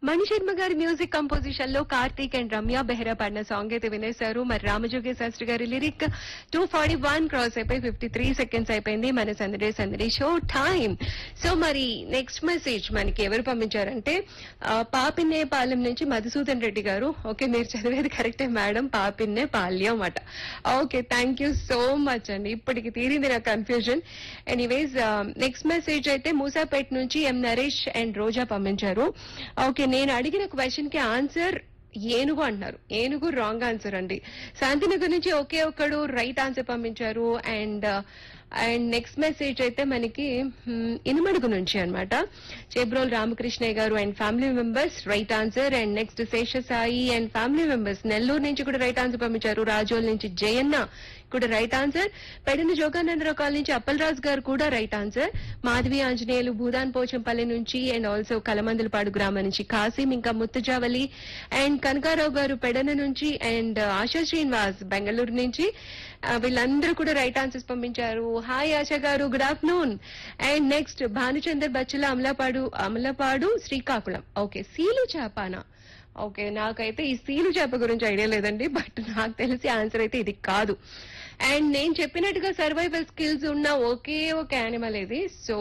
మణిశర్మ గారి music composition లో Karthik and Ramya Behra పాడిన సాంగ్ అయితే వినేశారు మరి రామజోగి శాస్త్రి గారి lyric two forty one cross అయిపోయి ఫిఫ్టీ త్రీ సెకండ్స్ అయిపోయింది మన Sandadi Sandadi show time so మరి నెక్స్ట్ మెసేజ్ మనకి ఎవరు పంపించారంటే ఆ, పాపిన్నే పాలెం నుంచి మధుసూదన్ రెడ్డి గారు ఓకే మీరు చదివేది కరెక్టే మేడం పాపిన్నే పాల్యం అట okay thank you so much అండి ఇప్పటికి తీరింది నా కన్ఫ్యూజన్ ఎనీవేస్ నెక్స్ట్ మెసేజ్ అయితే మూసాపేట్ నుంచి ఎం నరేష్ అండ్ రోజా పంపించారు ఓకే నేను అడిగిన క్వశ్చన్ కి ఆన్సర్ ఏనుగు అంటున్నారు ఏనుగు రాంగ్ ఆన్సర్ అండి శాంతినగర్ నుంచి ఒకే ఒక్కడు రైట్ ఆన్సర్ పంపించారు అండ్ అండ్ నెక్స్ట్ మెసేజ్ అయితే మనకి మ్, ఇనుమడుగు నుంచి అన్నమాట చేబ్రోల్ రామకృష్ణయ్య గారు and family members right answer and next Sesha Sai and family members Nellore నుంచి కూడా రైట్ ఆన్సర్ పంపించారు రాజోల్ నుంచి జయన్న కూడా right answer Pedana Jogananda Rao colony నుంచి అప్పలరాజు గారు కూడా రైట్ ఆన్సర్ మాధవి ఆంజనేయులు భూదాన్ పోచంపల్లి నుంచి అండ్ ఆల్సో కలమందులపాడు గ్రామం నుంచి కాసిం ఇంకా ముత్తుజావలి అండ్ కనకారావు గారు పెడన నుంచి అండ్ ఆశా శ్రీనివాస్ బెంగళూరు నుంచి ఆ, వీళ్ళందరూ కూడా రైట్ ఆన్సర్స్ పంపించారు హాయ్ ఆశా గారు good afternoon and next Bhanuchander Bachchula Amalapadu Amalapadu Srikakulam okay సీలు చేపానా ఓకే నాకైతే ఈ సీలు చేప గురించి ఐడియా లేదండి బట్ నాకు తెలిసి ఆన్సర్ అయితే ఇది కాదు అండ్ నేను చెప్పినట్టుగా సర్వైవల్ స్కిల్స్ ఉన్న ఒకే ఒక యానిమల్ ఇది సో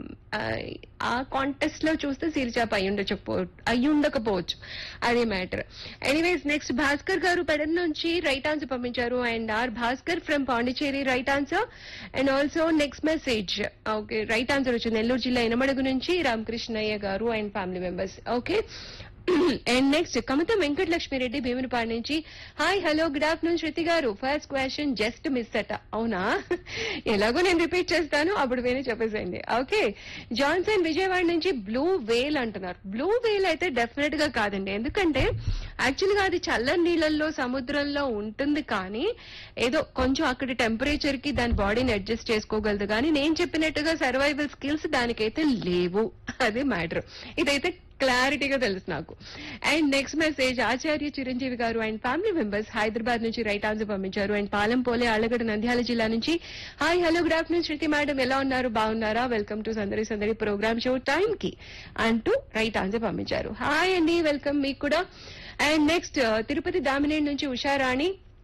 ఆ కాంటెస్ట్ లో చూస్తే సీలు చేప అయి ఉండకపో అయి ఉండకపోవచ్చు అదే మ్యాటర్ ఎనీవేస్ నెక్స్ట్ భాస్కర్ గారు పెడన్ నుంచి రైట్ ఆన్సర్ పంపించారు and R Bhaskar from Pondicherry right answer and also next message okay right answer వచ్చింది నెల్లూరు జిల్లా ఎనమడుగు నుంచి రామకృష్ణయ్య గారు and family members okay and next Kamatha Venkatalakshmi Reddy Bheemunipadu నుంచి hi hello good afternoon Shruti గారు ఫస్ట్ క్వశ్చన్ జస్ట్ మిస్ అట అవునా ఎలాగో నేను రిపీట్ చేస్తాను అప్పుడు వేరే చెప్పేసేయండి ఓకే జాన్సన్ విజయవాడ నుంచి బ్లూ వేల్ అంటున్నారు బ్లూ వేల్ అయితే డెఫినెట్ గా కాదండి ఎందుకంటే యాక్చువల్ గా అది చల్లని నీళ్ళల్లో సముద్రంలో ఉంటుంది కానీ ఏదో కొంచెం అక్కడి టెంపరేచర్ కి దాని బాడీని అడ్జస్ట్ చేసుకోగలదు కానీ నేను చెప్పినట్టుగా సర్వైవల్ స్కిల్స్ దానికైతే లేవు అది మ్యాటర్ ఇదైతే క్లారిటీగా తెలుసు నాకు and next message Acharya Chiranjeevi గారు అండ్ ఫ్యామిలీ మెంబర్స్ హైదరాబాద్ నుంచి రైట్ ఆన్సర్ పంపించారు అండ్ పాలెంపోలే ఆళ్లగడ్డ నంద్యాల జిల్లా నుంచి hi hello good afternoon Shruti madam ఎలా ఉన్నారు బాగున్నారా వెల్కమ్ టు సందడి సందడి ప్రోగ్రామ్ షో టైం కి అంటూ రైట్ ఆన్సర్ పంపించారు హాయ్ అండి వెల్కమ్ మీకు కూడా అండ్ నెక్స్ట్ తిరుపతి దామినేని నుంచి ఉషారాణి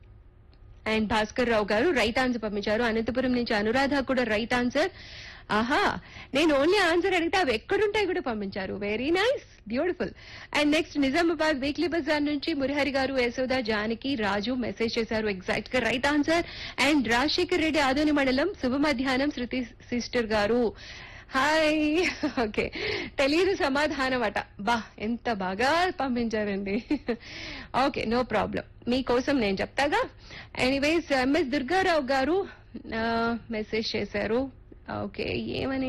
అండ్ భాస్కర్ రావు గారు రైట్ ఆన్సర్ పంపించారు అనంతపురం నుంచి అనురాధ కూడా రైట్ ఆన్సర్ ఆహా నేను ఓన్లీ ఆన్సర్ అడిగితే అవి ఎక్కడుంటాయి కూడా పంపించారు very nice beautiful and next Nizamabad weekly bazaar నుంచి మురిహరి గారు యశోద జానకి రాజు మెసేజ్ చేశారు ఎగ్జాక్ట్ గా right answer and Rajasekhar Reddy Adoni మండలం శుభ మధ్యాహ్నం శృతి సిస్టర్ గారు హాయ్ ఓకే తెలియదు సమాధానం అట బా ఎంత బాగా పంపించారండి ఓకే నో ప్రాబ్లం మీకోసం నేను చెప్తాగా ఎనీవేస్ ఎంఎస్ దుర్గారావు గారు మెసేజ్ చేశారు ఓకే ఏమని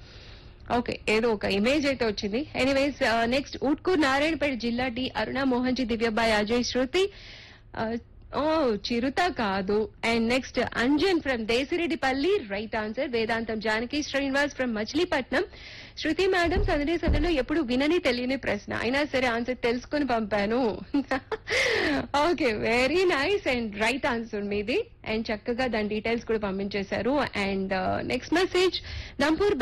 ఓకే ఏదో ఒక ఇమేజ్ అయితే వచ్చింది ఎనీవేస్ నెక్స్ట్ ఉట్కూర్ నారాయణపేట జిల్లా డి అరుణ మోహన్జీ దివ్యబాయ్ అజయ్ శృతి ఆ, ఓ చిరుత కాదు and next Anjan from Desireddipalli right answer Vedantam Janaki Srinivas from Machilipatnam Shruti madam Sandadi సందడిలో ఎప్పుడు వినని తెలియని ప్రశ్న అయినా సరే ఆన్సర్ తెలుసుకుని పంపాను okay very nice and right answer మీది అండ్ చక్కగా దాని డీటెయిల్స్ కూడా పంపించేశారు అండ్ నెక్స్ట్ మెసేజ్ నంపూర్